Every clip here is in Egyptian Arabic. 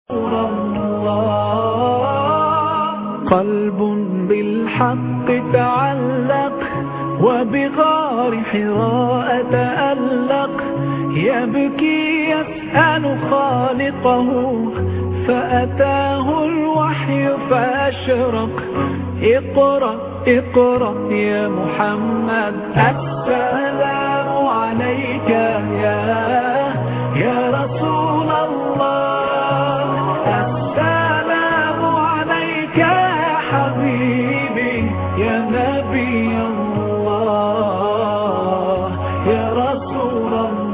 قلب بالحق تعلق وبغار حراء تألق يبكي يسأل خالقه فأتاه الوحي فأشرق اقرأ اقرأ يا محمد السلام عليك يا يا رسول الله السلام عليك يا حبيبي يا نبي الله يا رسول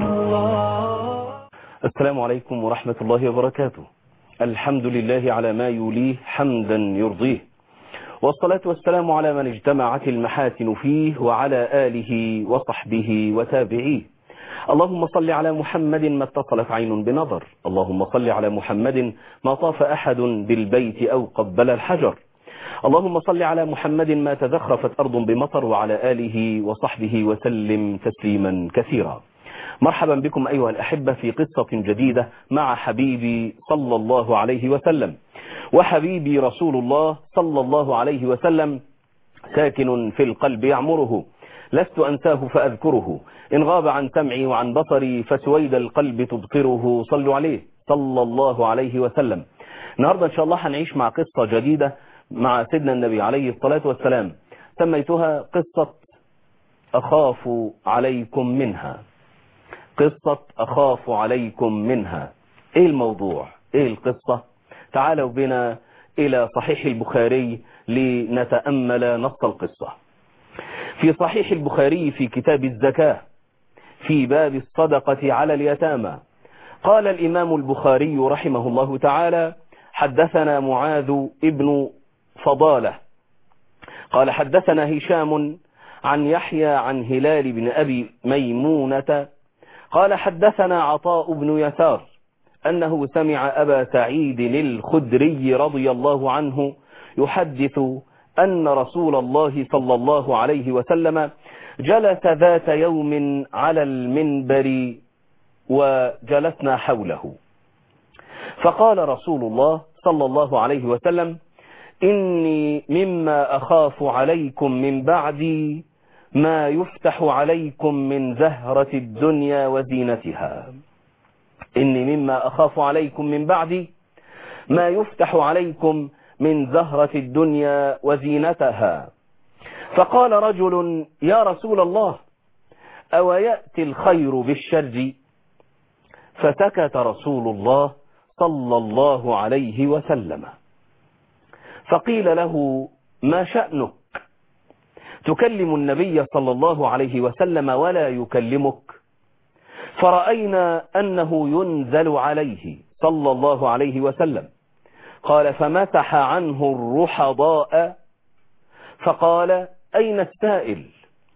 الله السلام عليكم ورحمة الله وبركاته الحمد لله على ما يوليه حمدا يرضيه والصلاة والسلام على من اجتمعت المحاسن فيه وعلى آله وصحبه وتابعيه اللهم صل على محمد ما اتصلت عين بنظر اللهم صل على محمد ما طاف أحد بالبيت أو قبل الحجر اللهم صل على محمد ما تزخرفت أرض بمطر وعلى آله وصحبه وسلم تسليما كثيرا مرحبا بكم أيها الأحبة في قصة جديدة مع حبيبي صلى الله عليه وسلم وحبيبي رسول الله صلى الله عليه وسلم ساكن في القلب يعمره لست أنساه فأذكره إن غاب عن سمعي وعن بصري فسويد القلب تبصره صلوا عليه صلى الله عليه وسلم النهاردة إن شاء الله هنعيش مع قصة جديدة مع سيدنا النبي عليه الصلاة والسلام سميتها قصة أخاف عليكم منها قصة أخاف عليكم منها إيه الموضوع إيه القصة تعالوا بنا إلى صحيح البخاري لنتأمل نص القصة في صحيح البخاري في كتاب الزكاة في باب الصدقة على اليتامى قال الإمام البخاري رحمه الله تعالى حدثنا معاذ ابن فضالة قال حدثنا هشام عن يحيى عن هلال بن أبي ميمونة قال حدثنا عطاء بن يسار أنه سمع أبا سعيد الخدري رضي الله عنه يحدث أن رسول الله صلى الله عليه وسلم جلس ذات يوم على المنبر وجلسنا حوله فقال رسول الله صلى الله عليه وسلم إني مما أخاف عليكم من بعدي ما يفتح عليكم من زهرة الدنيا وزينتها إني مما أخاف عليكم من بعدي ما يفتح عليكم من زهرة الدنيا وزينتها فقال رجل يا رسول الله أو يأتي الخير بالشر فسكت رسول الله صلى الله عليه وسلم فقيل له ما شأنك تكلم النبي صلى الله عليه وسلم ولا يكلمك فرأينا أنه ينزل عليه صلى الله عليه وسلم قال فمسح عنه الرحضاء فقال أين السائل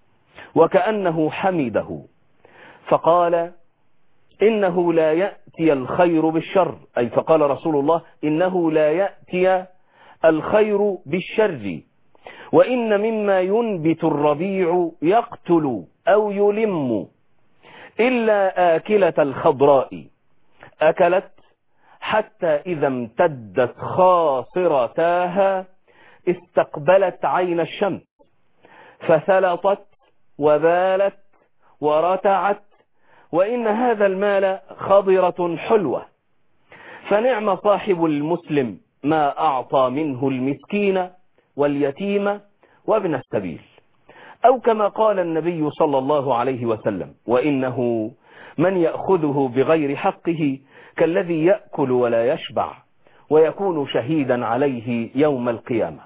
وكأنه حمده فقال إنه لا يأتي الخير بالشر أي فقال رسول الله إنه لا يأتي الخير بالشر وإن مما ينبت الربيع يقتل أو يلم إلا آكلة الخضراء أكلت حتى إذا امتدت خاصرتاها استقبلت عين الشمس فسلطت وبالت ورتعت وإن هذا المال خضرة حلوة فنعم صاحب المسلم ما أعطى منه المسكين واليتيم وابن السبيل أو كما قال النبي صلى الله عليه وسلم وإنه من يأخذه بغير حقه كالذي يأكل ولا يشبع ويكون شهيدا عليه يوم القيامة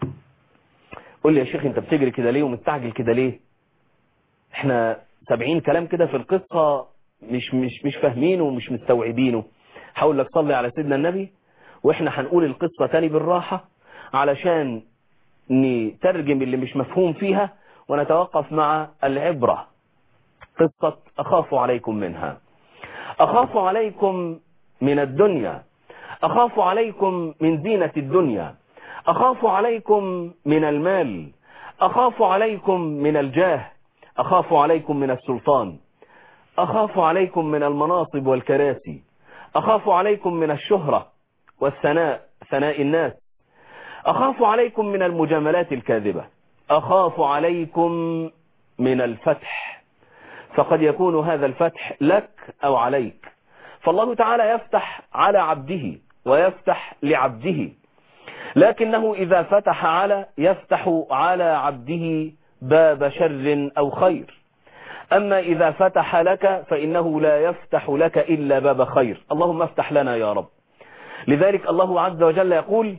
قل لي يا شيخ انت بتجري كده ليه ومستعجل كده ليه احنا سبعين كلام كده في القصة مش, مش, مش فاهمينه ومش مستوعبينه حاول لك صلي على سيدنا النبي واحنا هنقول القصة تاني بالراحة علشان نترجم اللي مش مفهوم فيها ونتوقف مع العبرة قصة أخاف عليكم منها أخاف عليكم من الدنيا أخاف عليكم من زينة الدنيا أخاف عليكم من المال أخاف عليكم من الجاه أخاف عليكم من السلطان أخاف عليكم من المناصب والكراسي أخاف عليكم من الشهرة والثناء ثناء الناس أخاف عليكم من المجاملات الكاذبة أخاف عليكم من الفتح فقد يكون هذا الفتح لك أو عليك فالله تعالى يفتح على عبده ويفتح لعبده لكنه إذا فتح على يفتح على عبده باب شر أو خير أما إذا فتح لك فإنه لا يفتح لك إلا باب خير اللهم افتح لنا يا رب لذلك الله عز وجل يقول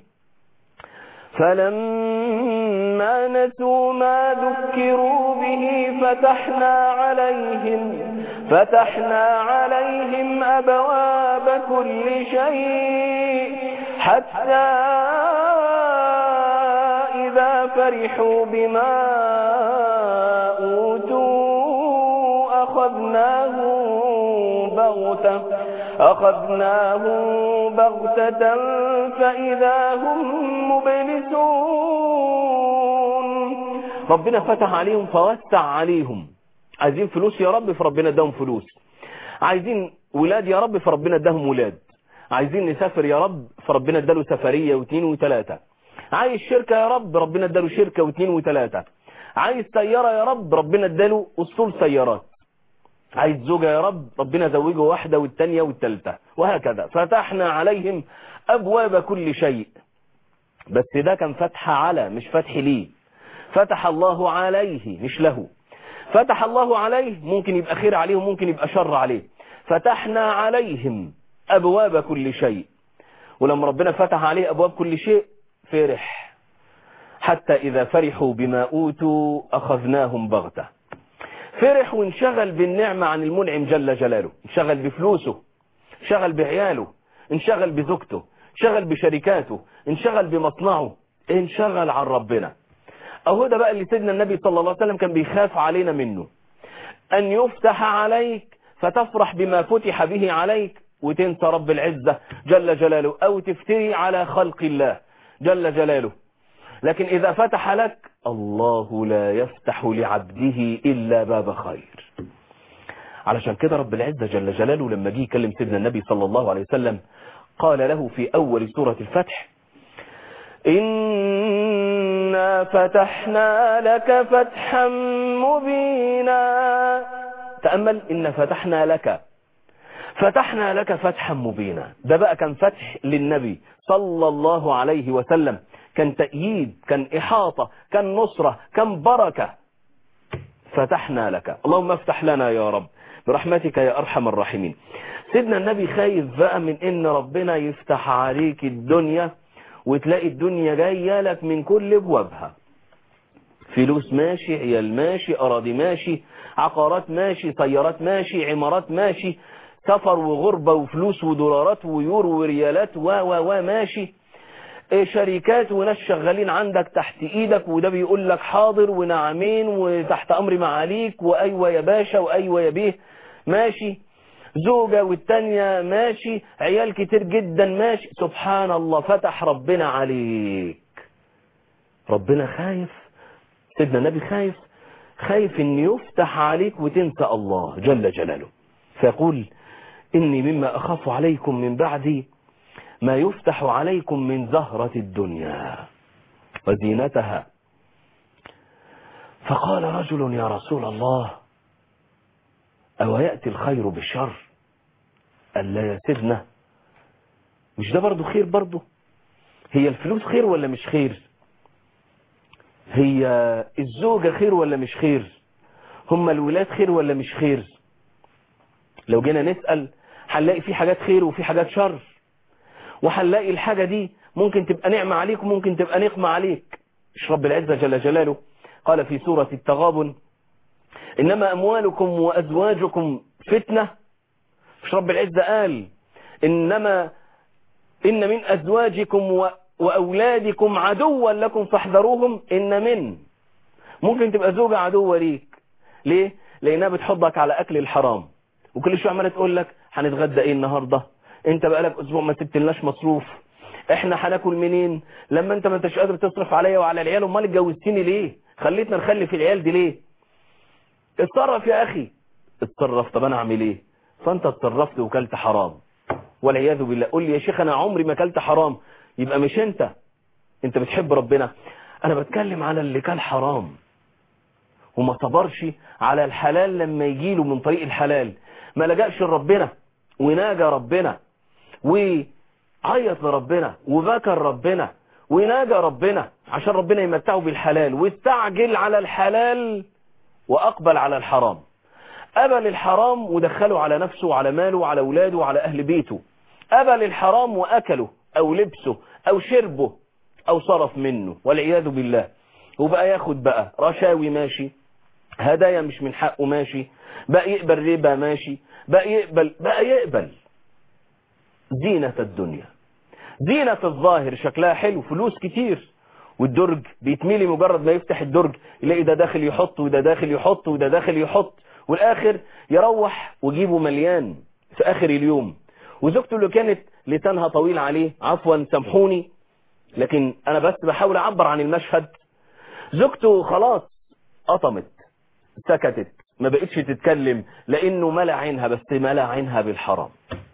فلما نسوا ما ذكروا به فتحنا عليهم فتحنا عليهم أبواب كل شيء حتى إذا فرحوا بما أوتوا أخذناهم بغتة أخذناهم بغتة فإذا هم مبلسون ربنا فتح عليهم فوسع عليهم عايزين فلوس يا رب فربنا اداهم فلوس عايزين ولاد يا رب فربنا اداهم ولاد عايزين نسافر يا رب فربنا اداله سفرية واثنين وثلاثة عايز شركة يا رب ربنا اداله شركة واثنين وثلاثة عايز سيارة يا رب ربنا اداله اسطول سيارات عايز زوجة يا رب ربنا زوجه واحدة والتانية والتالتة وهكذا فتحنا عليهم أبواب كل شيء بس ده كان فتح على مش فتح ليه فتح الله عليه مش له فتح الله عليه ممكن يبقى خير عليه وممكن يبقى شر عليه فتحنا عليهم أبواب كل شيء ولما ربنا فتح عليه أبواب كل شيء فرح حتى إذا فرحوا بما أوتوا أخذناهم بغتة فرح وانشغل بالنعمة عن المنعم جل جلاله انشغل بفلوسه انشغل بعياله انشغل بزوجته انشغل بشركاته انشغل بمصنعه انشغل عن ربنا اهو ده بقى اللي سيدنا النبي صلى الله عليه وسلم كان بيخاف علينا منه ان يفتح عليك فتفرح بما فتح به عليك وتنسى رب العزة جل جلاله او تفتري على خلق الله جل جلاله لكن اذا فتح لك الله لا يفتح لعبده إلا باب خير علشان كده رب العزة جل جلاله لما جه يكلم سيدنا النبي صلى الله عليه وسلم قال له في أول سورة الفتح إنا فتحنا لك فتحا مبينا تأمل إن فتحنا لك فتحنا لك فتحا مبينا ده بقى كان فتح للنبي صلى الله عليه وسلم كان تأييد كان إحاطة كان نصرة كان بركة فتحنا لك اللهم افتح لنا يا رب برحمتك يا أرحم الراحمين سيدنا النبي خايف بقى من إن ربنا يفتح عليك الدنيا وتلاقي الدنيا جاية لك من كل ابوابها فلوس ماشي عيال ماشي أراضي ماشي عقارات ماشي طيارات ماشي عمارات ماشي سفر وغربة وفلوس ودولارات ويورو وريالات و و و ماشي شركات وناس شغالين عندك تحت ايدك وده بيقول لك حاضر ونعمين وتحت امر معاليك وايوه يا باشا وايوه يا بيه ماشي زوجة والتانية ماشي عيال كتير جدا ماشي سبحان الله فتح ربنا عليك ربنا خايف سيدنا النبي خايف خايف ان يفتح عليك وتنسى الله جل جلاله فيقول اني مما اخاف عليكم من بعدي ما يفتح عليكم من زهرة الدنيا وزينتها فقال رجل يا رسول الله أو يأتي الخير بالشر قال لا يا سيدنا مش ده برضو خير برضو هي الفلوس خير ولا مش خير هي الزوجة خير ولا مش خير هم الولاد خير ولا مش خير لو جينا نسأل هنلاقي في حاجات خير وفي حاجات شر وهنلاقي الحاجة دي ممكن تبقى نعمة عليك وممكن تبقى نقمة عليك مش رب العزة جل جلاله قال في سورة التغابن إنما أموالكم وأزواجكم فتنة مش رب العزة قال إنما إن من أزواجكم و... وأولادكم عدوا لكم فاحذروهم إن من ممكن تبقى زوجة عدوة ليك ليه؟ لأنها بتحضك على أكل الحرام وكل شوية عمالة تقول لك هنتغدى إيه النهاردة انت بقالك اسبوع ما سبتلناش مصروف احنا هناكل منين لما انت ما انتش قادر تصرف عليا وعلى العيال امال اتجوزتني ليه خليتنا نخلي في العيال دي ليه اتصرف يا اخي اتصرف طب انا اعمل ايه فانت اتصرفت وكلت حرام والعياذ بالله قول لي يا شيخ انا عمري ما اكلت حرام يبقى مش انت انت بتحب ربنا انا بتكلم على اللي كان حرام وما صبرش على الحلال لما يجيله من طريق الحلال ما لجأش لربنا وناجى ربنا وعيط لربنا وذكر ربنا وناجى ربنا عشان ربنا يمتعه بالحلال واستعجل على الحلال وأقبل على الحرام قبل الحرام ودخله على نفسه وعلى ماله وعلى أولاده وعلى أهل بيته قبل الحرام وأكله أو لبسه أو شربه أو صرف منه والعياذ بالله وبقى ياخد بقى رشاوي ماشي هدايا مش من حقه ماشي بقى يقبل ربا ماشي بقى يقبل بقى يقبل زينة الدنيا زينة الظاهر شكلها حلو فلوس كتير والدرج بيتميلي مجرد ما يفتح الدرج يلاقي ده داخل يحط وده داخل يحط وده داخل يحط والاخر يروح وجيبه مليان في اخر اليوم وزوجته اللي كانت لسانها طويل عليه عفوا سامحوني لكن انا بس بحاول اعبر عن المشهد زوجته خلاص قطمت سكتت ما بقتش تتكلم لانه ملا عينها بس ملا عينها بالحرام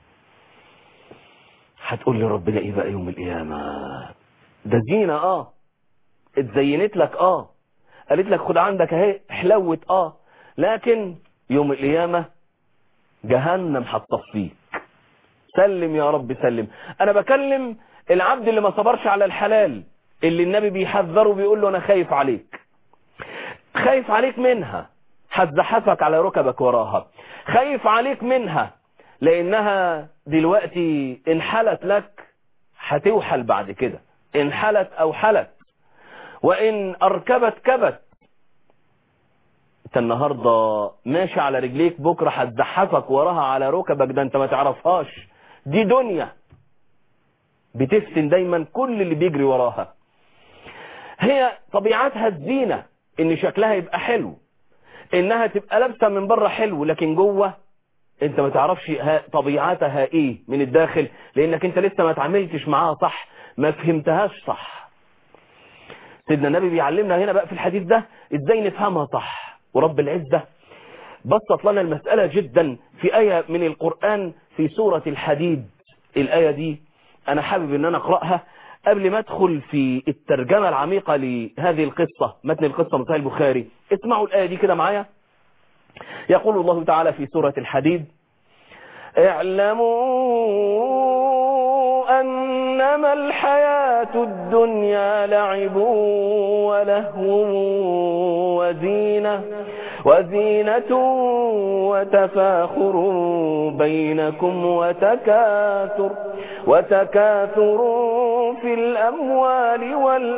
هتقول لي ربنا ايه بقى يوم القيامة ده زينة اه اتزينت لك اه قالت لك خد عندك اهي حلوت اه لكن يوم القيامة جهنم هتصفيك سلم يا رب سلم انا بكلم العبد اللي ما صبرش على الحلال اللي النبي بيحذره بيقول له انا خايف عليك خايف عليك منها هتزحفك على ركبك وراها خايف عليك منها لانها دلوقتي انحلت لك هتوحل بعد كده انحلت او حلت وان اركبت كبت انت النهاردة ماشي على رجليك بكرة هتزحفك وراها على ركبك ده انت ما تعرفهاش دي دنيا بتفتن دايما كل اللي بيجري وراها هي طبيعتها الزينة ان شكلها يبقى حلو انها تبقى لابسه من بره حلو لكن جوه انت ما تعرفش ها طبيعتها ايه من الداخل لانك انت لسه ما تعاملتش معاها صح ما فهمتهاش صح سيدنا النبي بيعلمنا هنا بقى في الحديث ده ازاي نفهمها صح ورب العزة بسط لنا المسألة جدا في آية من القرآن في سورة الحديد الآية دي أنا حابب أن أنا أقرأها قبل ما أدخل في الترجمة العميقة لهذه القصة متن القصة من صحيح البخاري اسمعوا الآية دي كده معايا يقول الله تعالى في سورة الحديد اعلموا أنما الحياة الدنيا لعب ولهو وزينة وزينة وتفاخر بينكم وتكاثر وتكاثر في الأموال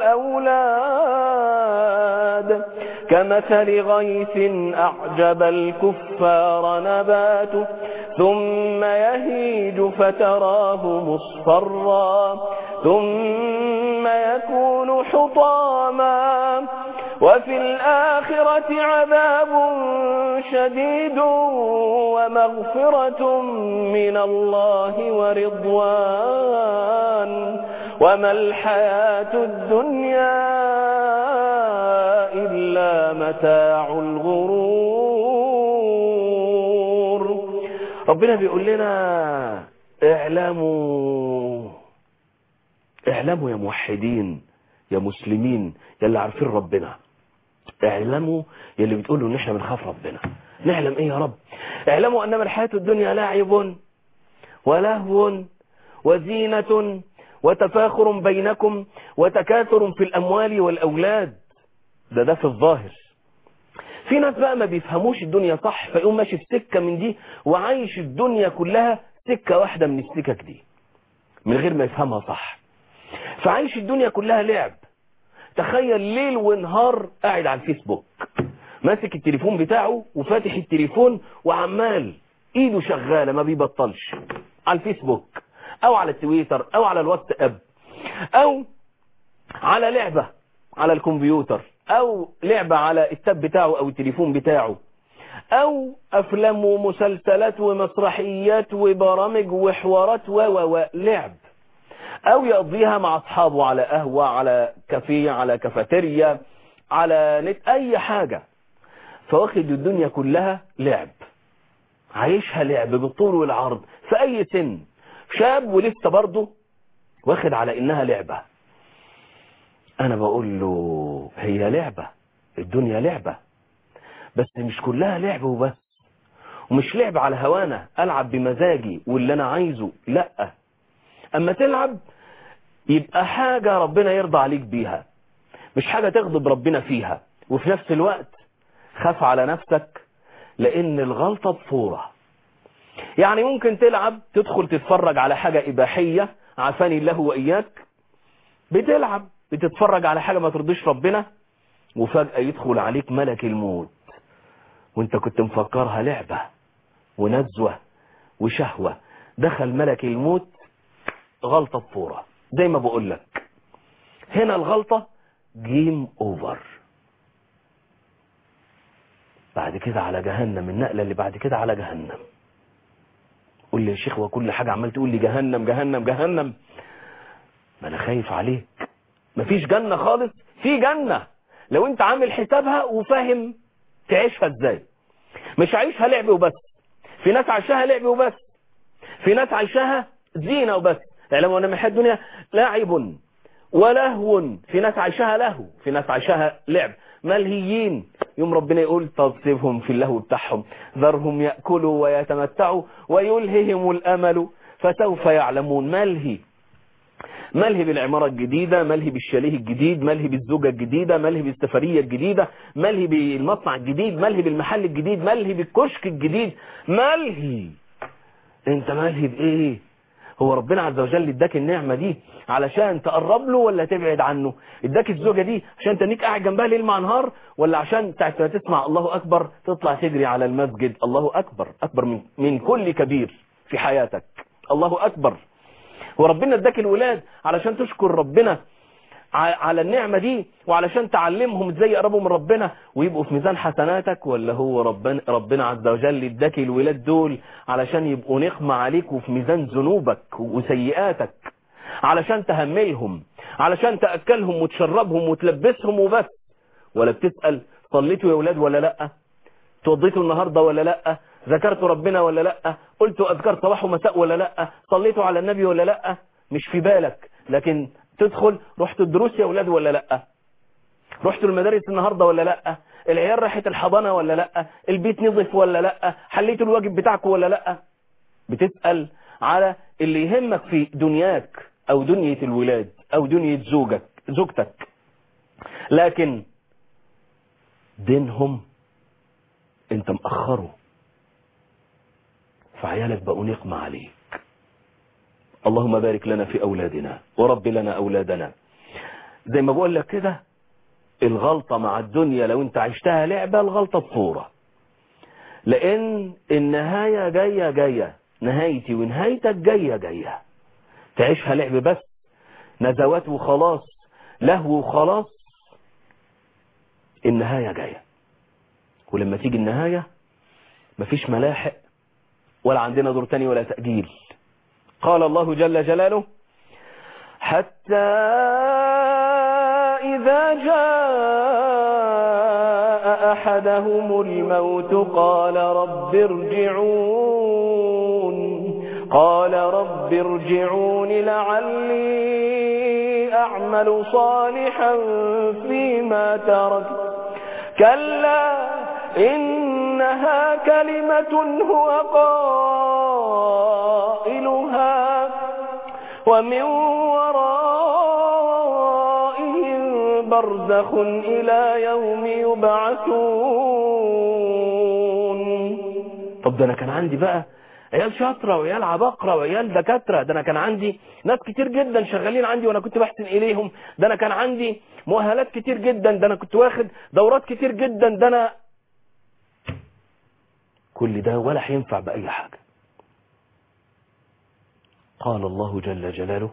والأولاد كمثل غيث أعجب الكفار نباته ثم يهيج فتراه مصفرا ثم يكون حطاما وفي الآخرة عذاب شديد ومغفرة من الله ورضوان وما الحياة الدنيا إلا متاع الغرور ربنا بيقول لنا اعلموا اعلموا يا موحدين يا مسلمين يا اللي عارفين ربنا اعلموا يا اللي بتقولوا ان احنا بنخاف ربنا نعلم ايه يا رب اعلموا انما الحياة الدنيا لاعب ولهو وزينة وتفاخر بينكم وتكاثر في الاموال والاولاد ده ده في الظاهر في ناس بقى ما بيفهموش الدنيا صح فيقوم ماشي في سكة من دي وعايش الدنيا كلها سكة واحدة من السكك دي من غير ما يفهمها صح فعايش الدنيا كلها لعب تخيل ليل ونهار قاعد على الفيسبوك ماسك التليفون بتاعه وفاتح التليفون وعمال ايده شغالة ما بيبطلش على الفيسبوك او على التويتر او على الواتساب او على لعبة على الكمبيوتر او لعبة على التاب بتاعه او التليفون بتاعه او افلام ومسلسلات ومسرحيات وبرامج وحوارات و و لعب او يقضيها مع اصحابه على قهوة على كافيه على كافيتيريا على نت اي حاجة فواخد الدنيا كلها لعب عايشها لعب بالطول والعرض في اي سن شاب ولسه برضه واخد على انها لعبة انا بقول له هي لعبة الدنيا لعبة بس مش كلها لعب وبس ومش لعب على هوانا العب بمزاجي واللي انا عايزه لا اما تلعب يبقى حاجة ربنا يرضى عليك بيها مش حاجة تغضب ربنا فيها وفي نفس الوقت خاف على نفسك لان الغلطة بفورة يعني ممكن تلعب تدخل تتفرج على حاجة اباحية عافاني الله واياك بتلعب بتتفرج على حاجة ما ترضيش ربنا وفجأة يدخل عليك ملك الموت وانت كنت مفكرها لعبة ونزوة وشهوة دخل ملك الموت غلطة بفورة زي ما بقول لك هنا الغلطة جيم اوفر بعد كده على جهنم النقلة اللي بعد كده على جهنم قول لي يا شيخ وكل حاجة عمال تقول لي جهنم جهنم جهنم ما انا خايف عليك مفيش جنة خالص في جنة لو انت عامل حسابها وفاهم تعيشها ازاي مش عايشها لعب وبس في ناس عايشاها لعب وبس في ناس عايشاها زينة وبس اعلموا ان محيط الدنيا لاعب ولهو في ناس عايشاها لهو في ناس عايشاها لعب ملهيين يوم ربنا يقول طب سيبهم في اللهو بتاعهم ذرهم يأكلوا ويتمتعوا ويلههم الأمل فسوف يعلمون ملهي ملهي بالعمارة الجديدة ملهي بالشاليه الجديد ملهي بالزوجة الجديدة ملهي بالسفرية الجديدة ملهي بالمصنع الجديد ملهي بالمحل الجديد ملهي بالكشك الجديد ملهي انت ملهي بايه هو ربنا عز وجل اداك النعمة دي علشان تقرب له ولا تبعد عنه اداك الزوجة دي عشان تنيك قاعد جنبها ليل مع نهار ولا عشان ساعة ما تسمع الله اكبر تطلع تجري على المسجد الله اكبر اكبر من, من كل كبير في حياتك الله اكبر وربنا اداك الولاد علشان تشكر ربنا على النعمة دي وعلشان تعلمهم ازاي يقربوا من ربنا ويبقوا في ميزان حسناتك ولا هو ربنا, ربنا عز وجل اداك الولاد دول علشان يبقوا نقمة عليك وفي ميزان ذنوبك وسيئاتك علشان تهملهم علشان تأكلهم وتشربهم وتلبسهم وبس ولا بتسأل صليتوا يا ولاد ولا لا توضيتوا النهاردة ولا لا ذكرتوا ربنا ولا لا قلتوا أذكار صباح ومساء ولا لا صليتوا على النبي ولا لا مش في بالك لكن تدخل رحت الدروس يا ولاد ولا لا رحتوا المدارس النهاردة ولا لا العيال راحت الحضانة ولا لا البيت نظف ولا لا حليتوا الواجب بتاعكم ولا لا بتسأل على اللي يهمك في دنياك او دنيا الولاد او دنيا زوجك زوجتك لكن دينهم انت مأخره فعيالك بقوا نقمة عليك اللهم بارك لنا في أولادنا ورب لنا أولادنا زي ما بقول لك كده الغلطة مع الدنيا لو انت عشتها لعبة الغلطة بصورة لأن النهاية جاية جاية نهايتي ونهايتك جاية جاية تعيشها لعب بس نزوات وخلاص لهو وخلاص النهاية جاية ولما تيجي النهاية مفيش ملاحق ولا عندنا دور تاني ولا تأجيل قال الله جل جلاله حتى إذا جاء أحدهم الموت قال رب ارجعون قال رب ارجعون لعلي أعمل صالحا فيما تركت كلا إنها كلمة هو قائلها ومن ورائهم برزخ إلى يوم يبعثون طب ده أنا كان عندي بقى عيال شاطرة وعيال عباقرة وعيال دكاترة ده أنا كان عندي ناس كتير جدا شغالين عندي وأنا كنت بحسن إليهم ده أنا كان عندي مؤهلات كتير جدا ده أنا كنت واخد دورات كتير جدا ده أنا كل ده ولا هينفع بأي حاجة قال الله جل جلاله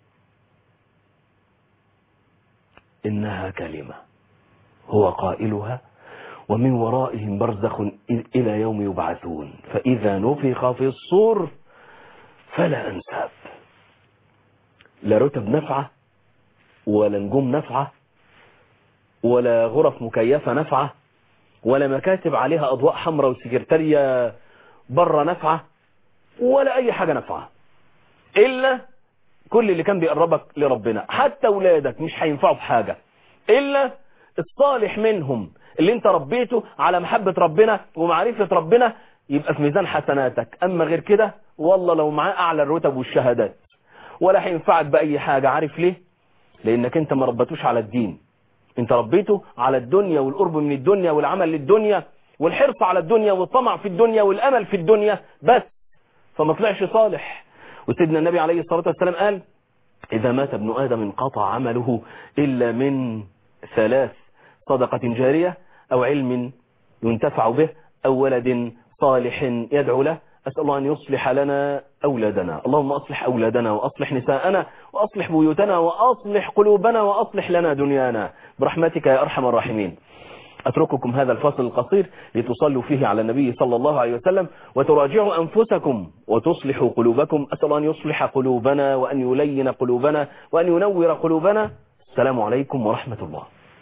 إنها كلمة هو قائلها ومن ورائهم برزخ إلى يوم يبعثون فإذا نفخ في الصور فلا أنساب لا رتب نفعة ولا نجوم نفعة ولا غرف مكيفة نفعة ولا مكاتب عليها أضواء حمراء وسكرتارية بره نفعة ولا أي حاجة نفعة إلا كل اللي كان بيقربك لربنا حتى أولادك مش هينفعوا بحاجة إلا الصالح منهم اللي انت ربيته على محبة ربنا ومعرفة ربنا يبقى في ميزان حسناتك أما غير كده والله لو معاه أعلى الرتب والشهادات ولا هينفعك بأي حاجة عارف ليه لأنك انت ما ربتوش على الدين انت ربيته على الدنيا والقرب من الدنيا والعمل للدنيا والحرص على الدنيا والطمع في الدنيا والأمل في الدنيا بس فما طلعش صالح وسيدنا النبي عليه الصلاة والسلام قال إذا مات ابن آدم انقطع عمله إلا من ثلاث صدقة جارية أو علم ينتفع به أو ولد صالح يدعو له أسأل الله أن يصلح لنا أولادنا اللهم أصلح أولادنا وأصلح نساءنا وأصلح بيوتنا وأصلح قلوبنا وأصلح لنا دنيانا برحمتك يا أرحم الراحمين أترككم هذا الفصل القصير لتصلوا فيه على النبي صلى الله عليه وسلم وتراجعوا أنفسكم وتصلحوا قلوبكم أسأل الله أن يصلح قلوبنا وأن يلين قلوبنا وأن ينور قلوبنا السلام عليكم ورحمة الله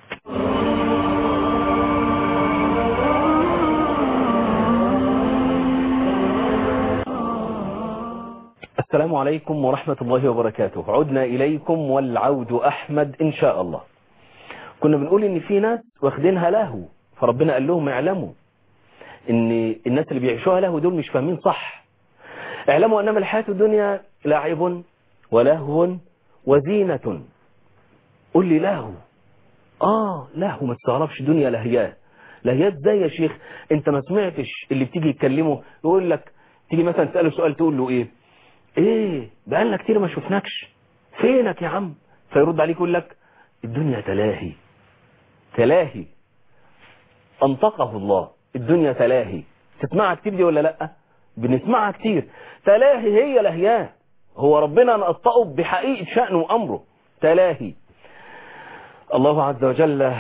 السلام عليكم ورحمة الله وبركاته عدنا إليكم والعود أحمد إن شاء الله كنا بنقول إن في ناس واخدينها لهو فربنا قال لهم اعلموا إن الناس اللي بيعيشوها لهو دول مش فاهمين صح اعلموا أنما الحياة الدنيا لعب ولهو وزينة قل لي لهو آه لهو ما تستغربش دنيا لهيات لهيات ازاي يا شيخ انت ما سمعتش اللي بتيجي يتكلمه يقول لك تيجي مثلا تسأله سؤال تقول له ايه ايه بقالنا كتير ما شفناكش فينك يا عم فيرد عليك يقول لك الدنيا تلاهي تلاهي انطقه الله الدنيا تلاهي تسمعها كتير دي ولا لا بنسمعها كتير تلاهي هي لهياه هو ربنا نقطعه بحقيقة شأنه وأمره تلاهي الله عز وجل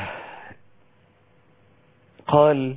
قال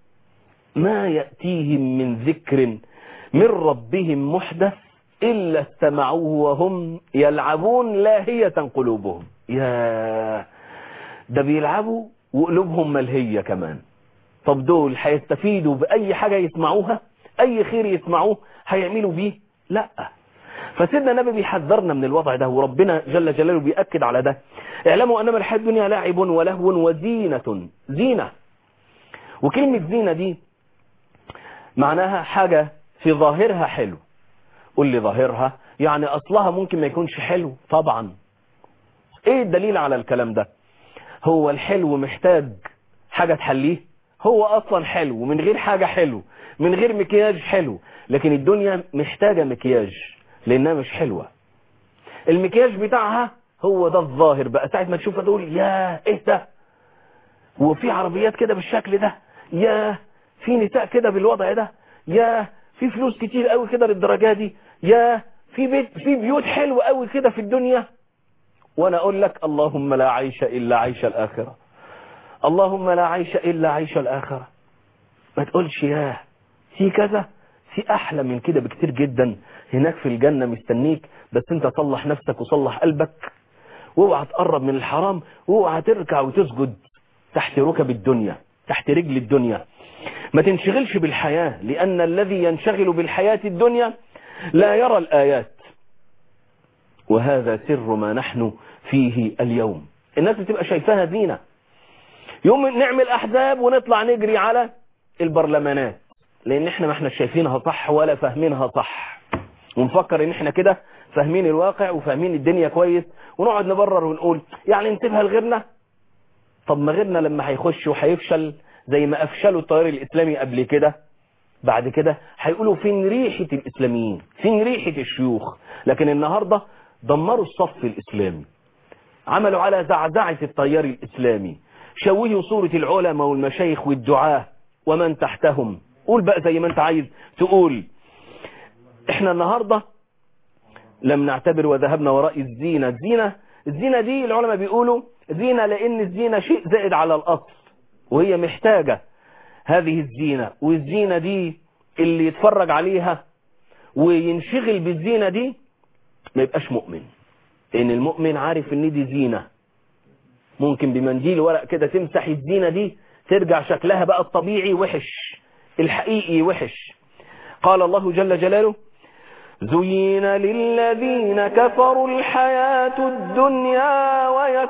ما يأتيهم من ذكر من ربهم محدث إلا استمعوه وهم يلعبون لاهية قلوبهم يا ده بيلعبوا وقلوبهم ملهية كمان طب دول هيستفيدوا بأي حاجة يسمعوها أي خير يسمعوه هيعملوا بيه لا فسيدنا النبي بيحذرنا من الوضع ده وربنا جل جلاله بيأكد على ده اعلموا أنما الحياة الدنيا لاعب ولهو وزينة زينة وكلمة زينة دي معناها حاجة في ظاهرها حلو قول لي ظاهرها يعني أصلها ممكن ما يكونش حلو طبعا ايه الدليل على الكلام ده هو الحلو محتاج حاجة تحليه هو أصلا حلو من غير حاجة حلو من غير مكياج حلو لكن الدنيا محتاجة مكياج لأنها مش حلوة المكياج بتاعها هو ده الظاهر بقى ساعة ما تشوفها تقول يا ايه ده وفي عربيات كده بالشكل ده يا في نساء كده بالوضع ده يا في فلوس كتير قوي كده للدرجة دي يا في بيت في بيوت حلوة قوي كده في الدنيا وانا اقول لك اللهم لا عيش الا عيش الاخرة اللهم لا عيش الا عيش الاخرة ما تقولش ياه في كذا في احلى من كده بكتير جدا هناك في الجنة مستنيك بس انت صلح نفسك وصلح قلبك واوعى تقرب من الحرام واوعى تركع وتسجد تحت ركب الدنيا تحت رجل الدنيا ما تنشغلش بالحياة لأن الذي ينشغل بالحياة الدنيا لا يرى الآيات وهذا سر ما نحن فيه اليوم الناس بتبقى شايفاها زينة يوم نعمل أحزاب ونطلع نجري على البرلمانات لأن احنا ما احنا شايفينها صح ولا فاهمينها صح ونفكر ان احنا كده فاهمين الواقع وفاهمين الدنيا كويس ونقعد نبرر ونقول يعني نسيبها لغيرنا طب ما غيرنا لما هيخش وهيفشل زي ما افشلوا التيار الاسلامي قبل كده بعد كده هيقولوا فين ريحة الاسلاميين فين ريحة الشيوخ لكن النهاردة دمروا الصف الاسلامي عملوا على زعزعة التيار الاسلامي شوهوا صورة العلماء والمشايخ والدعاة ومن تحتهم قول بقى زي ما انت عايز تقول احنا النهاردة لم نعتبر وذهبنا وراء الزينة الزينة الزينة دي العلماء بيقولوا زينة لان الزينة شيء زائد على الاصل وهي محتاجة هذه الزينة والزينة دي اللي يتفرج عليها وينشغل بالزينة دي ما يبقاش مؤمن لان المؤمن عارف ان دي زينة ممكن بمنديل ورق كده تمسح الزينة دي ترجع شكلها بقى الطبيعي وحش الحقيقي وحش قال الله جل جلاله زين للذين كفروا الحياة الدنيا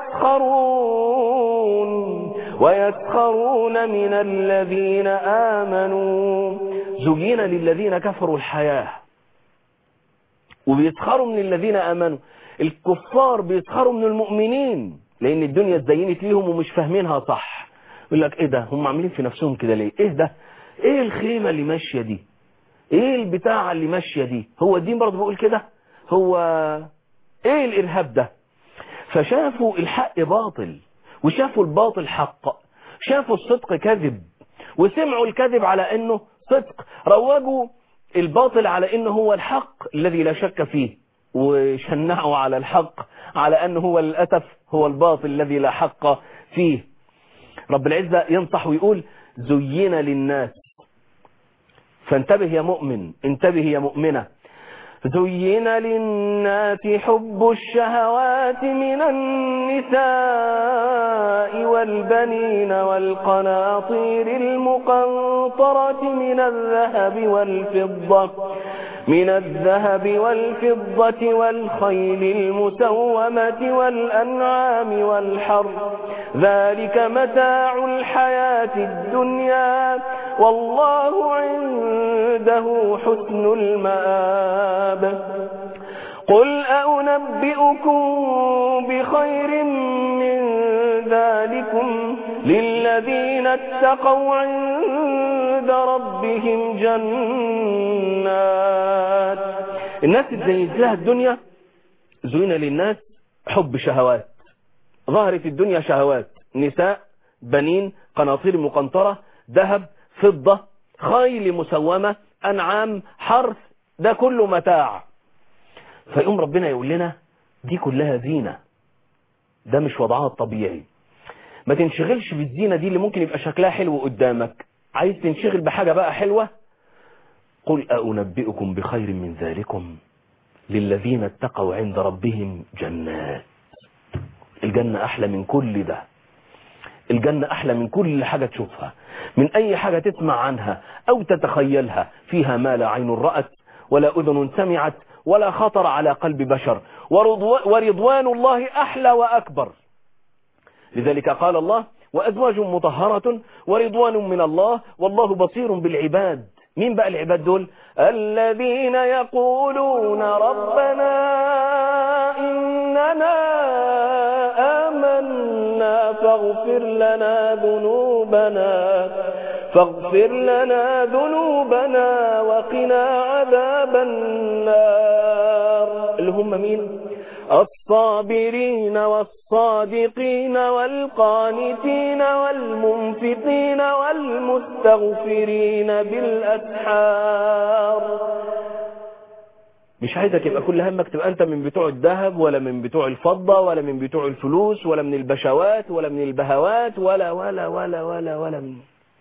ويسخرون ويسخرون من الذين آمنوا زين للذين كفروا الحياة وبيسخروا من الذين آمنوا الكفار بيسخروا من المؤمنين لأن الدنيا اتزينت ليهم ومش فاهمينها صح يقول لك ايه ده هم عاملين في نفسهم كده ليه ايه ده ايه الخيمة اللي ماشية دي ايه البتاعة اللي ماشية دي هو الدين برضه بيقول كده هو ايه الارهاب ده فشافوا الحق باطل وشافوا الباطل حق شافوا الصدق كذب وسمعوا الكذب على انه صدق روجوا الباطل على انه هو الحق الذي لا شك فيه وشنعوا على الحق على انه هو للأسف هو الباطل الذي لا حق فيه رب العزة ينصح ويقول زين للناس فانتبه يا مؤمن انتبه يا مؤمنة زين للناس حب الشهوات من النساء والبنين والقناطير المقنطرة من الذهب والفضة من الذهب والفضة والخيل المسومة والأنعام والحر ذلك متاع الحياة الدنيا والله عنده حسن المآب قل أنبئكم بخير من ذلكم للذين اتقوا عند ربهم جنات الناس اللي لها الدنيا زين للناس حب شهوات ظهرت الدنيا شهوات نساء بنين قناطير مقنطرة ذهب فضة خيل مسومة أنعام حرث ده كله متاع فيقوم ربنا يقول لنا دي كلها زينة ده مش وضعها الطبيعي ما تنشغلش بالزينة دي اللي ممكن يبقى شكلها حلو قدامك عايز تنشغل بحاجة بقى حلوة قل أنبئكم بخير من ذلكم للذين اتقوا عند ربهم جنات الجنة أحلى من كل ده الجنة أحلى من كل حاجة تشوفها من أي حاجة تسمع عنها أو تتخيلها فيها ما لا عين رأت ولا أذن سمعت ولا خطر على قلب بشر ورضوان الله أحلى وأكبر لذلك قال الله وأزواج مطهرة ورضوان من الله والله بصير بالعباد مين بقى العباد دول الذين يقولون ربنا إننا آمنا فاغفر لنا ذنوبنا فاغفر لنا ذنوبنا وقنا عذاب النار اللي هم مين الصابرين والصادقين والقانتين والمنفقين والمستغفرين بالأسحار مش عايزك يبقى كل همك تبقى انت من بتوع الذهب ولا من بتوع الفضة ولا من بتوع الفلوس ولا من البشوات ولا من البهوات ولا ولا ولا ولا ولا من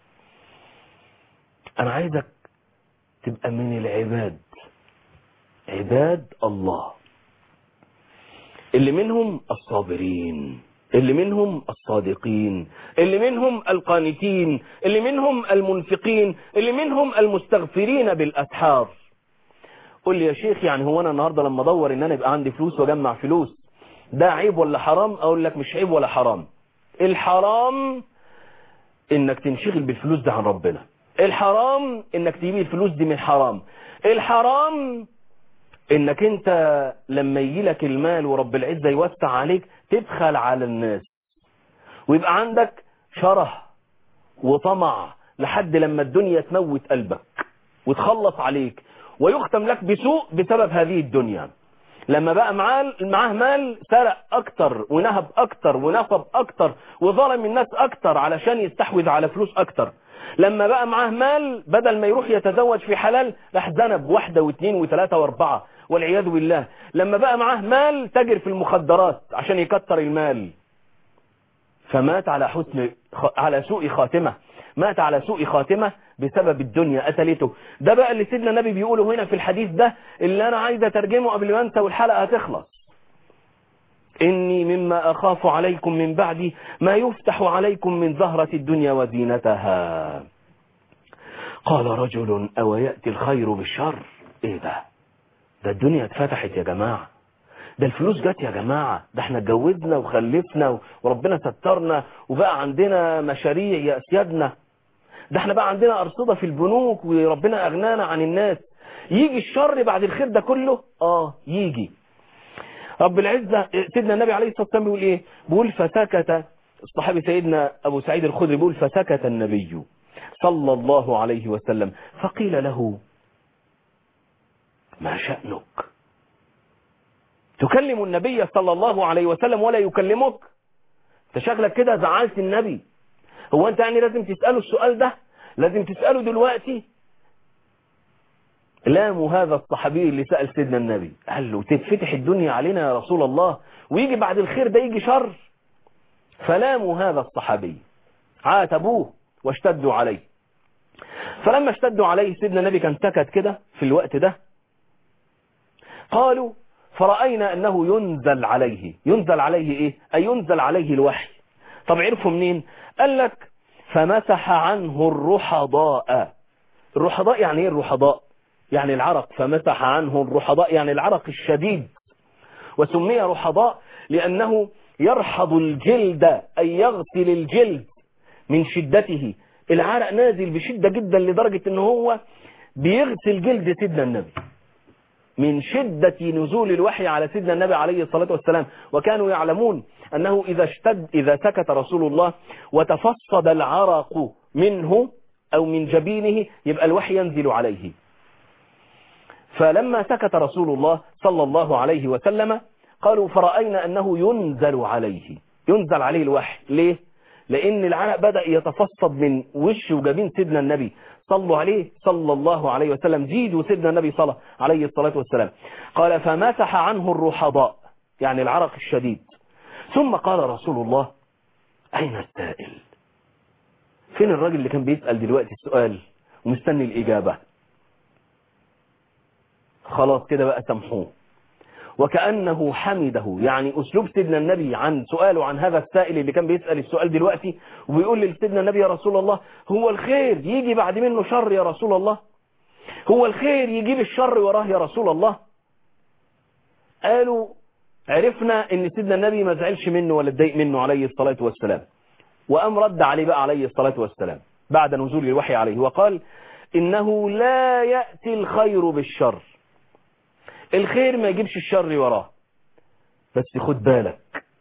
انا عايزك تبقى من العباد عباد الله اللي منهم الصابرين اللي منهم الصادقين اللي منهم القانتين اللي منهم المنفقين اللي منهم المستغفرين بالأسحار قل لي يا شيخ يعني هو أنا النهاردة لما أدور إن أنا يبقى عندي فلوس وأجمع فلوس ده عيب ولا حرام أقول لك مش عيب ولا حرام الحرام إنك تنشغل بالفلوس ده عن ربنا الحرام إنك تجيب الفلوس دي من حرام الحرام انك انت لما يجي لك المال ورب العزة يوسع عليك تبخل على الناس ويبقى عندك شره وطمع لحد لما الدنيا تموت قلبك وتخلص عليك ويختم لك بسوء بسبب هذه الدنيا لما بقى معاه معاه مال سرق اكتر ونهب اكتر ونصب اكتر وظلم الناس اكتر علشان يستحوذ على فلوس اكتر لما بقى معاه مال بدل ما يروح يتزوج في حلال راح زنب واحدة واثنين وثلاثة واربعة والعياذ بالله لما بقى معاه مال تجر في المخدرات عشان يكتر المال فمات على حسن على سوء خاتمة مات على سوء خاتمة بسبب الدنيا قتلته ده بقى اللي سيدنا النبي بيقوله هنا في الحديث ده اللي انا عايز اترجمه قبل ما انسى والحلقة هتخلص إني مما أخاف عليكم من بعدي ما يفتح عليكم من زهرة الدنيا وزينتها قال رجل أو يأتي الخير بالشر إيه ده ده الدنيا اتفتحت يا جماعة ده الفلوس جت يا جماعة ده احنا اتجوزنا وخلفنا وربنا سترنا وبقى عندنا مشاريع يا اسيادنا ده احنا بقى عندنا ارصدة في البنوك وربنا اغنانا عن الناس يجي الشر بعد الخير ده كله اه يجي رب العزة سيدنا النبي عليه الصلاة والسلام بيقول ايه بيقول فسكت الصحابي سيدنا ابو سعيد الخدري بيقول فسكت النبي صلى الله عليه وسلم فقيل له ما شأنك تكلم النبي صلى الله عليه وسلم ولا يكلمك تشغلك كده زعلت النبي هو انت يعني لازم تسأله السؤال ده لازم تسأله دلوقتي لام هذا الصحابي اللي سأل سيدنا النبي قال له تتفتح الدنيا علينا يا رسول الله ويجي بعد الخير ده يجي شر فلام هذا الصحابي عاتبوه واشتدوا عليه فلما اشتدوا عليه سيدنا النبي كان سكت كده في الوقت ده قالوا فرأينا أنه ينزل عليه ينزل عليه إيه أي ينزل عليه الوحي طب عرفوا منين قال لك فمسح عنه الرحضاء الرحضاء يعني ايه الرحضاء يعني العرق فمسح عنه الرحضاء يعني العرق الشديد وسمي رحضاء لأنه يرحض الجلد أي يغسل الجلد من شدته العرق نازل بشدة جدا لدرجة ان هو بيغسل جلد سيدنا النبي من شدة نزول الوحي على سيدنا النبي عليه الصلاة والسلام وكانوا يعلمون أنه إذا اشتد إذا سكت رسول الله وتفصد العرق منه أو من جبينه يبقى الوحي ينزل عليه فلما سكت رسول الله صلى الله عليه وسلم قالوا فرأينا أنه ينزل عليه ينزل عليه الوحي ليه؟ لأن العرق بدأ يتفصد من وش وجبين سيدنا النبي صلوا عليه صلى الله عليه وسلم زيدوا سيدنا النبي صلى عليه الصلاة والسلام قال فمسح عنه الرحضاء يعني العرق الشديد ثم قال رسول الله أين السائل فين الراجل اللي كان بيسأل دلوقتي السؤال ومستني الإجابة خلاص كده بقى سامحوه وكأنه حمده يعني أسلوب سيدنا النبي عن سؤاله عن هذا السائل اللي كان بيسأل السؤال دلوقتي وبيقول لسيدنا النبي يا رسول الله هو الخير يجي بعد منه شر يا رسول الله هو الخير يجيب الشر وراه يا رسول الله قالوا عرفنا ان سيدنا النبي ما زعلش منه ولا اتضايق منه عليه الصلاة والسلام وأم رد عليه بقى عليه الصلاة والسلام بعد نزول الوحي عليه وقال إنه لا يأتي الخير بالشر الخير ما يجيبش الشر وراه بس خد بالك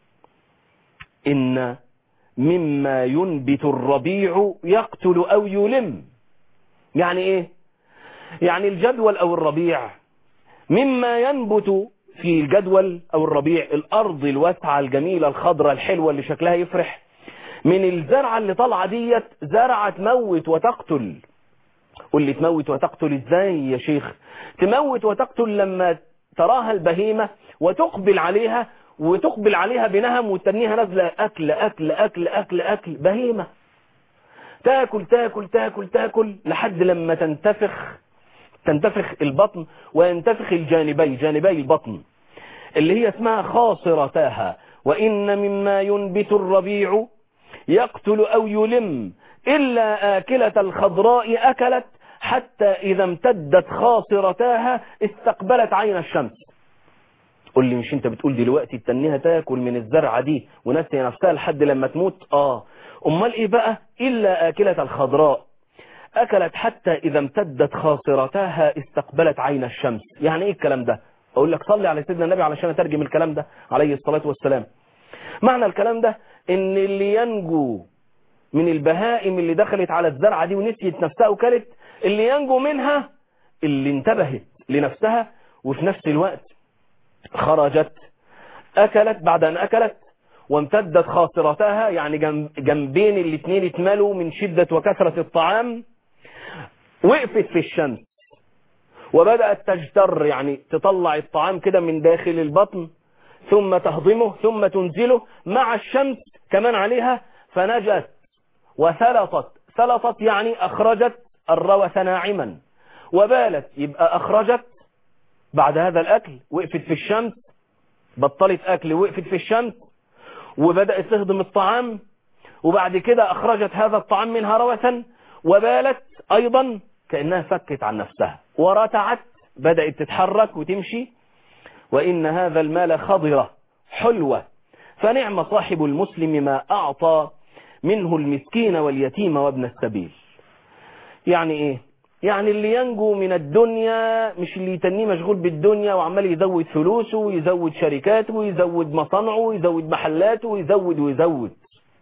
إن مما ينبت الربيع يقتل أو يلم يعني إيه يعني الجدول أو الربيع مما ينبت في الجدول أو الربيع الأرض الواسعة الجميلة الخضراء الحلوة اللي شكلها يفرح من الزرعة اللي طالعة ديت زرعة تموت وتقتل قل لي تموت وتقتل ازاي يا شيخ تموت وتقتل لما تراها البهيمة وتقبل عليها وتقبل عليها بنهم وتنيها نازلة أكل أكل أكل أكل أكل بهيمة تاكل تاكل تاكل تاكل لحد لما تنتفخ تنتفخ البطن وينتفخ الجانبي جانبي البطن اللي هي اسمها خاصرتاها وإن مما ينبت الربيع يقتل أو يلم إلا آكلة الخضراء أكلت حتى إذا امتدت خاصرتاها استقبلت عين الشمس قول لي مش انت بتقول دلوقتي تتنيها تاكل من الزرعة دي ونسي نفسها لحد لما تموت اه امال ايه بقى الا اكلة الخضراء اكلت حتى اذا امتدت خاصرتاها استقبلت عين الشمس يعني ايه الكلام ده اقول لك صلي على سيدنا النبي علشان اترجم الكلام ده عليه الصلاة والسلام معنى الكلام ده ان اللي ينجو من البهائم اللي دخلت على الزرعة دي ونسيت نفسها وكلت اللي ينجو منها اللي انتبهت لنفسها وفي نفس الوقت خرجت أكلت بعد أن أكلت وامتدت خاصرتها يعني جنبين الاثنين اتملوا من شدة وكثرة الطعام وقفت في الشمس وبدأت تجتر يعني تطلع الطعام كده من داخل البطن ثم تهضمه ثم تنزله مع الشمس كمان عليها فنجت وثلطت ثلطت يعني أخرجت الروث ناعما وبالت يبقى أخرجت بعد هذا الأكل وقفت في الشمس بطلت أكل وقفت في الشمس وبدأت تهضم الطعام وبعد كده أخرجت هذا الطعام منها روثا وبالت أيضا كأنها فكت عن نفسها ورتعت بدأت تتحرك وتمشي وإن هذا المال خضرة حلوة فنعم صاحب المسلم ما أعطى منه المسكين واليتيم وابن السبيل يعني إيه يعني اللي ينجو من الدنيا مش اللي يتنيه مشغول بالدنيا وعمال يزود فلوسه ويزود شركاته ويزود مصانعه ويزود محلاته ويزود ويزود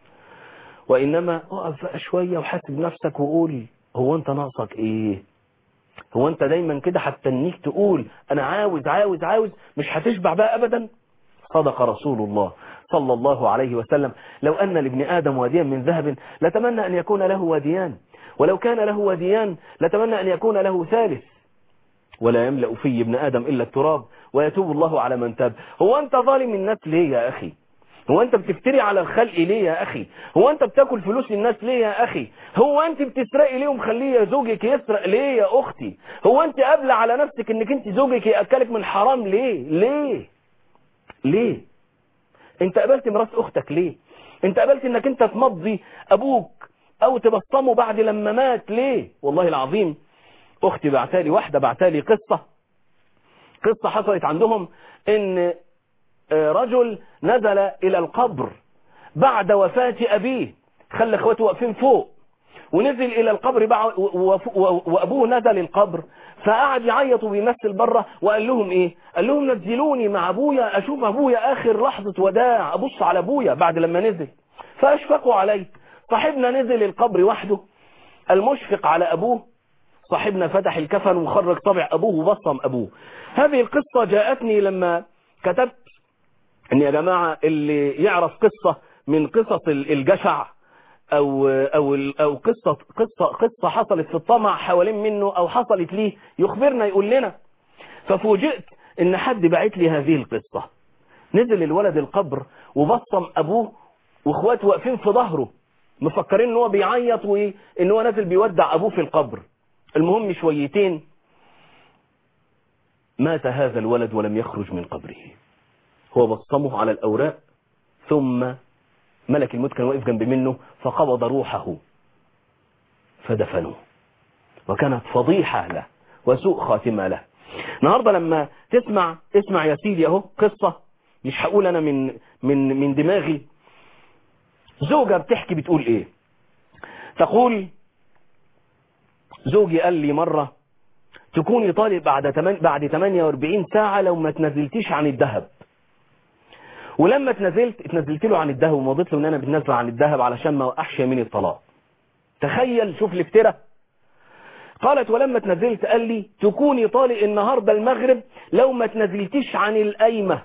وإنما اقف بقى شوية وحاسب نفسك وقول هو أنت ناقصك إيه هو أنت دايما كده هتتنيك تقول أنا عاوز عاوز عاوز مش هتشبع بقى أبدا صدق رسول الله صلى الله عليه وسلم لو أن لابن آدم واديا من ذهب لتمنى أن يكون له واديان ولو كان له واديان لتمنى أن يكون له ثالث ولا يملأ في ابن آدم إلا التراب ويتوب الله على من تاب هو أنت ظالم الناس ليه يا أخي هو أنت بتفتري على الخلق ليه يا أخي هو أنت بتاكل فلوس للناس ليه يا أخي هو أنت بتسرقي ليه ومخليه زوجك يسرق ليه يا أختي هو أنت قابلة على نفسك أنك أنت زوجك يأكلك من حرام ليه ليه ليه انت قابلت مرات اختك ليه انت قابلت انك انت تمضي ابوك او تبصمه بعد لما مات ليه والله العظيم اختي بعتالي واحدة بعتالي قصة قصة حصلت عندهم ان رجل نزل الى القبر بعد وفاة ابيه خلى اخواته واقفين فوق ونزل الى القبر وابوه نزل القبر فقعد يعيط ويمثل بره وقال لهم ايه قال لهم نزلوني مع ابويا اشوف ابويا اخر لحظة وداع ابص على ابويا بعد لما نزل فاشفقوا عليه صاحبنا نزل القبر وحده المشفق على ابوه صاحبنا فتح الكفن وخرج طبع ابوه وبصم ابوه هذه القصة جاءتني لما كتبت ان يا جماعة اللي يعرف قصة من قصص الجشع او او او قصه قصه قصه حصلت في الطمع حوالين منه او حصلت ليه يخبرنا يقول لنا ففوجئت ان حد بعت لي هذه القصه نزل الولد القبر وبصم ابوه واخواته واقفين في ظهره مفكرين ان هو بيعيط وان هو نازل بيودع ابوه في القبر المهم شويتين مات هذا الولد ولم يخرج من قبره هو بصمه على الاوراق ثم ملك الموت كان واقف جنب منه فقبض روحه فدفنوه وكانت فضيحة له وسوء خاتمة له النهاردة لما تسمع اسمع يا سيدي اهو قصة مش هقول انا من من من دماغي زوجة بتحكي بتقول ايه تقول زوجي قال لي مرة تكوني طالب بعد تمن بعد 48 ساعة لو ما تنزلتيش عن الذهب ولما اتنزلت اتنزلت له عن الذهب ومضيت له ان انا بتنزل عن الذهب علشان ما اوقعش يمين الطلاق تخيل شوف الافتراء قالت ولما اتنزلت قال لي تكوني طالق النهاردة المغرب لو ما تنزلتيش عن القايمة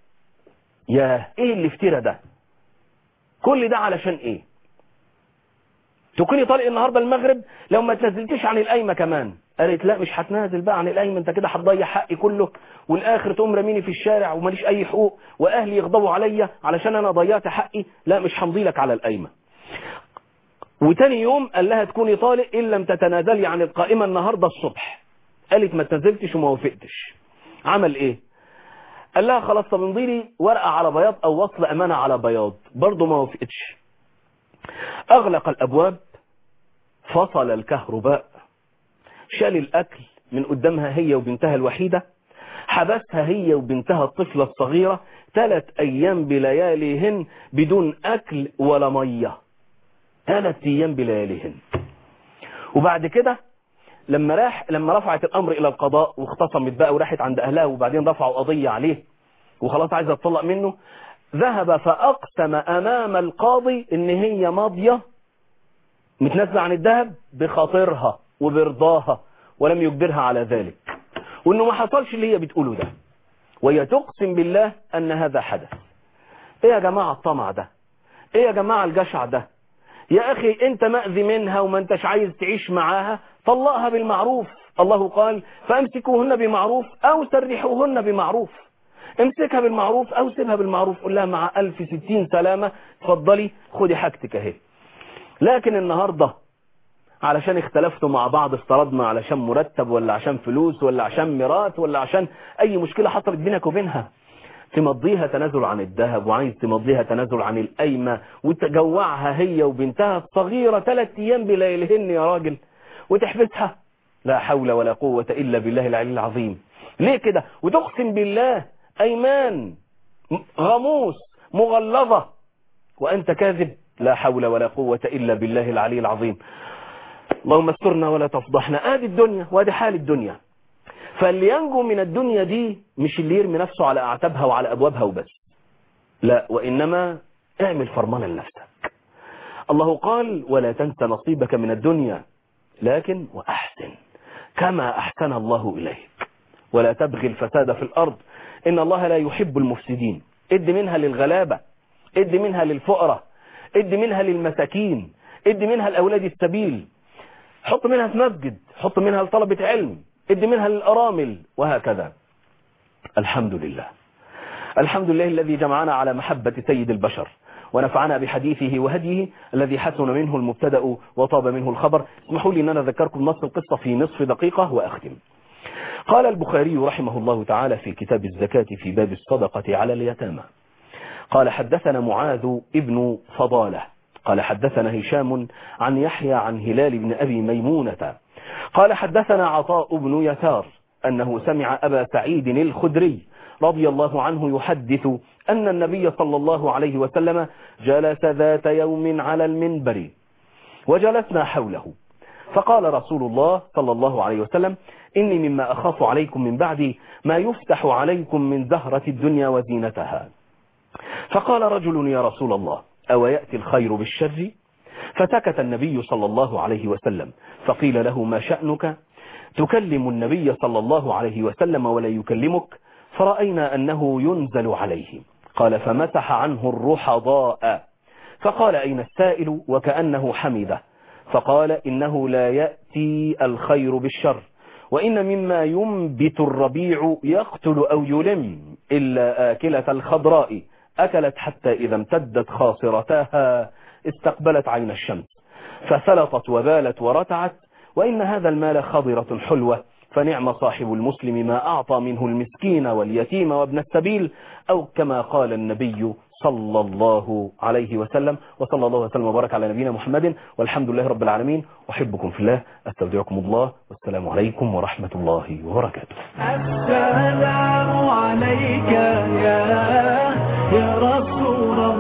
يا ايه الافتراء ده كل ده علشان ايه تكوني طالق النهاردة المغرب لو ما تنزلتيش عن القايمة كمان قالت لا مش هتنازل بقى عن القايمة انت كده هتضيع حقي كله والاخر تقوم رميني في الشارع وماليش اي حقوق واهلي يغضبوا عليا علشان انا ضيعت حقي لا مش همضي لك على القايمة وتاني يوم قال لها تكوني طالق ان لم تتنازلي عن القائمة النهاردة الصبح قالت ما تنزلتش وما وافقتش عمل ايه قال لها خلاص طب امضي لي ورقة على بياض او وصل امانة على بياض برضه ما وافقتش اغلق الابواب فصل الكهرباء شال الأكل من قدامها هي وبنتها الوحيدة حبسها هي وبنتها الطفلة الصغيرة ثلاث أيام بلياليهن بدون أكل ولا مية ثلاث أيام بلياليهن وبعد كده لما راح لما رفعت الأمر إلى القضاء واختصمت بقى وراحت عند أهلها وبعدين رفعوا قضية عليه وخلاص عايزة تطلق منه ذهب فأقسم أمام القاضي إن هي ماضية متنازلة عن الذهب بخاطرها وبرضاها ولم يجبرها على ذلك وانه ما حصلش اللي هي بتقوله ده وهي تقسم بالله ان هذا حدث ايه يا جماعة الطمع ده ايه يا جماعة الجشع ده يا اخي انت مأذي منها وما انتش عايز تعيش معاها طلقها بالمعروف الله قال فامسكوهن بمعروف او سرحوهن بمعروف امسكها بالمعروف او سيبها بالمعروف قول لها مع الف ستين سلامة اتفضلي خدي حاجتك اهي لكن النهاردة علشان اختلفتوا مع بعض افترضنا علشان مرتب ولا عشان فلوس ولا عشان ميراث ولا عشان اي مشكلة حصلت بينك وبينها تمضيها تنازل عن الذهب وعايز تمضيها تنازل عن القايمة وتجوعها هي وبنتها الصغيرة ثلاث ايام بليلهن يا راجل وتحبسها لا حول ولا قوة إلا بالله العلي العظيم ليه كده وتقسم بالله أيمان غموس مغلظة وأنت كاذب لا حول ولا قوة إلا بالله العلي العظيم اللهم استرنا ولا تفضحنا ادي الدنيا وادي حال الدنيا فاللي ينجو من الدنيا دي مش اللي يرمي نفسه على اعتابها وعلى ابوابها وبس لا وانما اعمل فرمانا لنفسك الله قال ولا تنس نصيبك من الدنيا لكن واحسن كما احسن الله اليك ولا تبغي الفساد في الارض ان الله لا يحب المفسدين اد منها للغلابة اد منها للفقراء اد منها للمساكين اد منها لاولاد السبيل حط منها في مسجد حط منها لطلبة علم ادي منها للأرامل وهكذا الحمد لله الحمد لله الذي جمعنا على محبة سيد البشر ونفعنا بحديثه وهديه الذي حسن منه المبتدأ وطاب منه الخبر اسمحوا لي أن أنا أذكركم نص القصة في نصف دقيقة وأختم قال البخاري رحمه الله تعالى في كتاب الزكاة في باب الصدقة على اليتامى قال حدثنا معاذ ابن فضالة قال حدثنا هشام عن يحيى عن هلال بن أبي ميمونة قال حدثنا عطاء بن يسار أنه سمع أبا سعيد الخدري رضي الله عنه يحدث أن النبي صلى الله عليه وسلم جلس ذات يوم على المنبر وجلسنا حوله فقال رسول الله صلى الله عليه وسلم إني مما أخاف عليكم من بعدي ما يفتح عليكم من زهرة الدنيا وزينتها فقال رجل يا رسول الله أو يأتي الخير بالشر فسكت النبي صلى الله عليه وسلم فقيل له ما شأنك تكلم النبي صلى الله عليه وسلم ولا يكلمك فرأينا أنه ينزل عليه قال فمسح عنه الرحضاء فقال أين السائل وكأنه حمده فقال إنه لا يأتي الخير بالشر وإن مما ينبت الربيع يقتل أو يلم إلا آكلة الخضراء أكلت حتى إذا امتدت خاصرتاها استقبلت عين الشمس فسلطت وبالت ورتعت وإن هذا المال خضرة حلوة فنعم صاحب المسلم ما أعطى منه المسكين واليتيم وابن السبيل أو كما قال النبي صلى الله عليه وسلم وصلى الله وسلم وبارك على نبينا محمد والحمد لله رب العالمين أحبكم في الله أستودعكم الله والسلام عليكم ورحمة الله وبركاته السلام عليك يا يا رسول الله